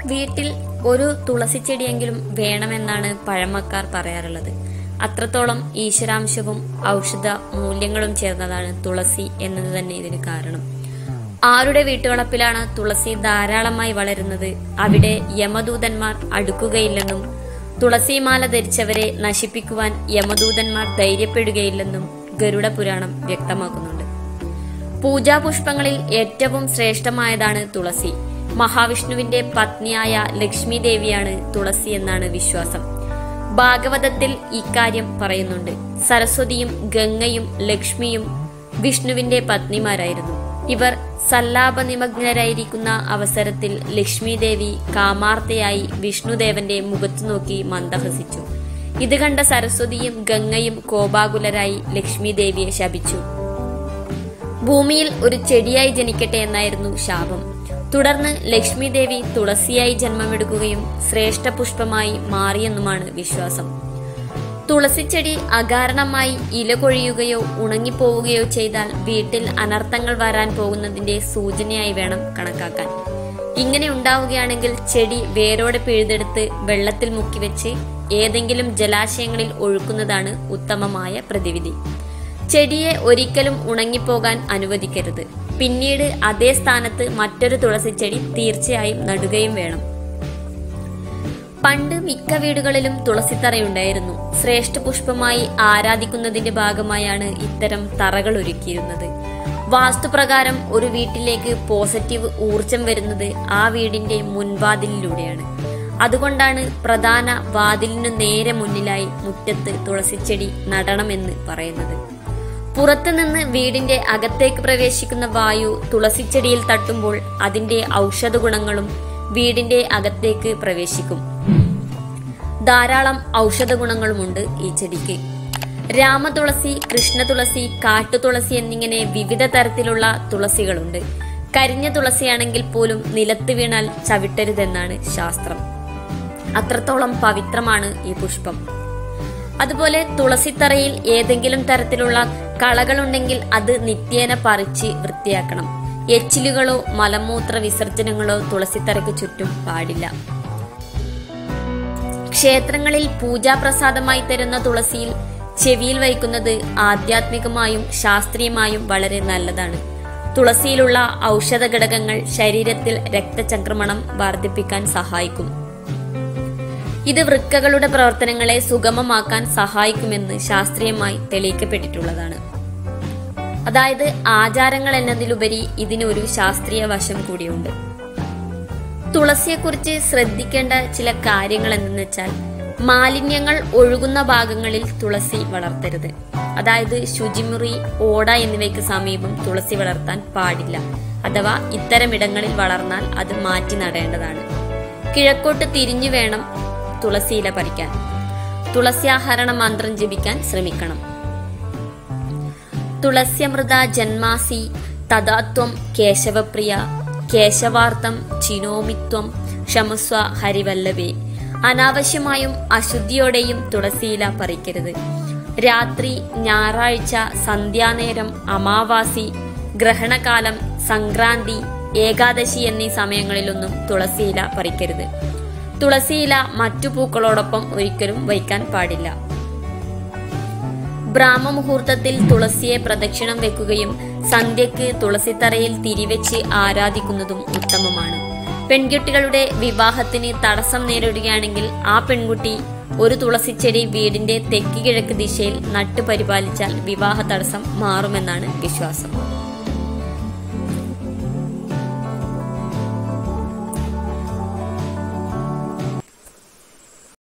വീട്ടിൽ ഒരു തുളസിച്ചെടിയെങ്കിലും വേണമെന്നാണ് പഴമക്കാർ പറയാറുള്ളത് അത്രത്തോളം ഈശ്വരാംശവും ഔഷധ മൂല്യങ്ങളും ചേർന്നതാണ് തുളസി എന്നത് തന്നെ ഇതിന് കാരണം ആരുടെ വീട്ടുവളപ്പിലാണ് തുളസി ധാരാളമായി വളരുന്നത് അവിടെ യമദൂതന്മാർ അടുക്കുകയില്ലെന്നും തുളസിമാല ധരിച്ചവരെ നശിപ്പിക്കുവാൻ യമദൂതന്മാർ ധൈര്യപ്പെടുകയില്ലെന്നും ഗരുഡ പുരാണം വ്യക്തമാക്കുന്നുണ്ട് പൂജാപുഷ്പങ്ങളിൽ ഏറ്റവും ശ്രേഷ്ഠമായതാണ് തുളസി മഹാവിഷ്ണുവിന്റെ പത്നിയായ ലക്ഷ്മി ദേവിയാണ് തുളസി എന്നാണ് വിശ്വാസം ഭാഗവതത്തിൽ ഇക്കാര്യം പറയുന്നുണ്ട് സരസ്വതിയും ഗംഗയും ലക്ഷ്മിയും വിഷ്ണുവിന്റെ പത്നിമാരായിരുന്നു ഇവർ സല്ലാപ നിമഗ്നരായിരിക്കുന്ന അവസരത്തിൽ ലക്ഷ്മി ദേവി കാമാർത്തയായി വിഷ്ണുദേവന്റെ മുഖത്തു നോക്കി മന്ദഹസിച്ചു ഇത് കണ്ട സരസ്വതിയും ഗംഗയും കോപാകുലരായി ലക്ഷ്മി ദേവിയെ ശപിച്ചു ഭൂമിയിൽ ഒരു ചെടിയായി ജനിക്കട്ടെ എന്നായിരുന്നു ശാപം തുടർന്ന് ലക്ഷ്മി ദേവി തുളസിയായി ജന്മമെടുക്കുകയും ശ്രേഷ്ഠ പുഷ്പമായി മാറിയെന്നുമാണ് വിശ്വാസം തുളസിച്ചെടി അകാരണമായി ഇല കൊഴിയുകയോ ഉണങ്ങിപ്പോവുകയോ ചെയ്താൽ വീട്ടിൽ അനർത്ഥങ്ങൾ വരാൻ പോകുന്നതിന്റെ സൂചനയായി വേണം കണക്കാക്കാൻ ഇങ്ങനെ ഉണ്ടാവുകയാണെങ്കിൽ ചെടി വേരോടെ പിഴുതെടുത്ത് വെള്ളത്തിൽ മുക്കിവെച്ച് ഏതെങ്കിലും ജലാശയങ്ങളിൽ ഒഴുക്കുന്നതാണ് ഉത്തമമായ പ്രതിവിധി ചെടിയെ ഒരിക്കലും ഉണങ്ങിപ്പോകാൻ അനുവദിക്കരുത് പിന്നീട് അതേ സ്ഥാനത്ത് മറ്റൊരു തുളസിച്ചെടി തീർച്ചയായും നടുകയും വേണം പണ്ട് മിക്ക വീടുകളിലും തുളസിത്തറയുണ്ടായിരുന്നു ശ്രേഷ്ഠ പുഷ്പമായി ആരാധിക്കുന്നതിന്റെ ഭാഗമായാണ് ഇത്തരം തറകൾ ഒരുക്കിയിരുന്നത് വാസ്തുപ്രകാരം ഒരു വീട്ടിലേക്ക് പോസിറ്റീവ് ഊർജം വരുന്നത് ആ വീടിന്റെ മുൻവാതിലിലൂടെയാണ് അതുകൊണ്ടാണ് പ്രധാന വാതിലിനു നേരെ മുന്നിലായി മുറ്റത്ത് തുളസിച്ചെടി നടണമെന്ന് പറയുന്നത് പുറത്തുനിന്ന് വീടിന്റെ അകത്തേക്ക് പ്രവേശിക്കുന്ന വായു തുളസിച്ചെടിയിൽ തട്ടുമ്പോൾ അതിന്റെ ഔഷധ ഗുണങ്ങളും വീടിന്റെ അകത്തേക്ക് പ്രവേശിക്കും ധാരാളം ഔഷധ ഗുണങ്ങളുമുണ്ട് ഈ ചെടിക്ക് രാമതുളസി കൃഷ്ണതുളസി കാട്ടുതുളസി എന്നിങ്ങനെ വിവിധ തരത്തിലുള്ള തുളസികളുണ്ട് കരിഞ്ഞ തുളസിയാണെങ്കിൽ പോലും നിലത്ത് വീണാൽ ചവിട്ടരുതെന്നാണ് ശാസ്ത്രം അത്രത്തോളം പവിത്രമാണ് ഈ പുഷ്പം അതുപോലെ തുളസിത്തറയിൽ ഏതെങ്കിലും തരത്തിലുള്ള കളകളുണ്ടെങ്കിൽ അത് നിത്യേന പറിച്ച് വൃത്തിയാക്കണം എച്ചിലുകളോ മലമൂത്ര വിസർജനങ്ങളോ തുളസിത്തറയ്ക്ക് ചുറ്റും പാടില്ല ക്ഷേത്രങ്ങളിൽ പൂജാപ്രസാദമായി തരുന്ന തുളസിയിൽ ചെവിയിൽ വയ്ക്കുന്നത് ആധ്യാത്മികമായും ശാസ്ത്രീയമായും വളരെ നല്ലതാണ് തുളസിയിലുള്ള ഔഷധ ഘടകങ്ങൾ ശരീരത്തിൽ രക്തചംക്രമണം വർദ്ധിപ്പിക്കാൻ സഹായിക്കും ഇത് വൃക്കകളുടെ പ്രവർത്തനങ്ങളെ സുഗമമാക്കാൻ സഹായിക്കുമെന്ന് ശാസ്ത്രീയമായി തെളിയിക്കപ്പെട്ടിട്ടുള്ളതാണ് അതായത് ആചാരങ്ങൾ എന്നതിലുപരി ഇതിന് ഒരു ശാസ്ത്രീയ വശം കൂടിയുണ്ട് തുളസിയെക്കുറിച്ച് ശ്രദ്ധിക്കേണ്ട ചില കാര്യങ്ങൾ എന്തെന്ന് വെച്ചാൽ മാലിന്യങ്ങൾ ഒഴുകുന്ന ഭാഗങ്ങളിൽ തുളസി വളർത്തരുത് അതായത് ശുചിമുറി ഓട എന്നിവയ്ക്ക് സമീപം തുളസി വളർത്താൻ പാടില്ല അഥവാ ഇത്തരമിടങ്ങളിൽ വളർന്നാൽ അത് മാറ്റി നടേണ്ടതാണ് കിഴക്കോട്ട് തിരിഞ്ഞു വേണം തുളസിയില പറിക്കാൻ തുളസ്യാഹരണ മന്ത്രം ജപിക്കാൻ ശ്രമിക്കണം തുളസ്യമൃത ജന്മാസി തഥാത്വം കേശവപ്രിയ കേശവാർത്ഥം ചിനോമിത്വം ക്ഷമസ്വ ഹരിവല്ലഭേ അനാവശ്യമായും അശുദ്ധിയോടെയും തുളസിയില പറിക്കരുത് രാത്രി ഞായറാഴ്ച സന്ധ്യാനേരം അമാവാസി ഗ്രഹണകാലം സംക്രാന്തി ഏകാദശി എന്നീ സമയങ്ങളിലൊന്നും തുളസിയില പറിക്കരുത് തുളസിയില മറ്റു പൂക്കളോടൊപ്പം ഒരിക്കലും വയ്ക്കാൻ പാടില്ല ബ്രാഹ്മമുഹൂർത്തത്തിൽ തുളസിയെ പ്രദക്ഷിണം വെക്കുകയും സന്ധ്യക്ക് തുളസിത്തറയിൽ തിരിവെച്ച് ആരാധിക്കുന്നതും ഉത്തമമാണ് പെൺകുട്ടികളുടെ വിവാഹത്തിന് തടസ്സം നേരിടുകയാണെങ്കിൽ ആ പെൺകുട്ടി ഒരു തുളസിച്ചെടി വീടിന്റെ തെക്ക് കിഴക്ക് ദിശയിൽ നട്ടു പരിപാലിച്ചാൽ വിവാഹ തടസ്സം മാറുമെന്നാണ് വിശ്വാസം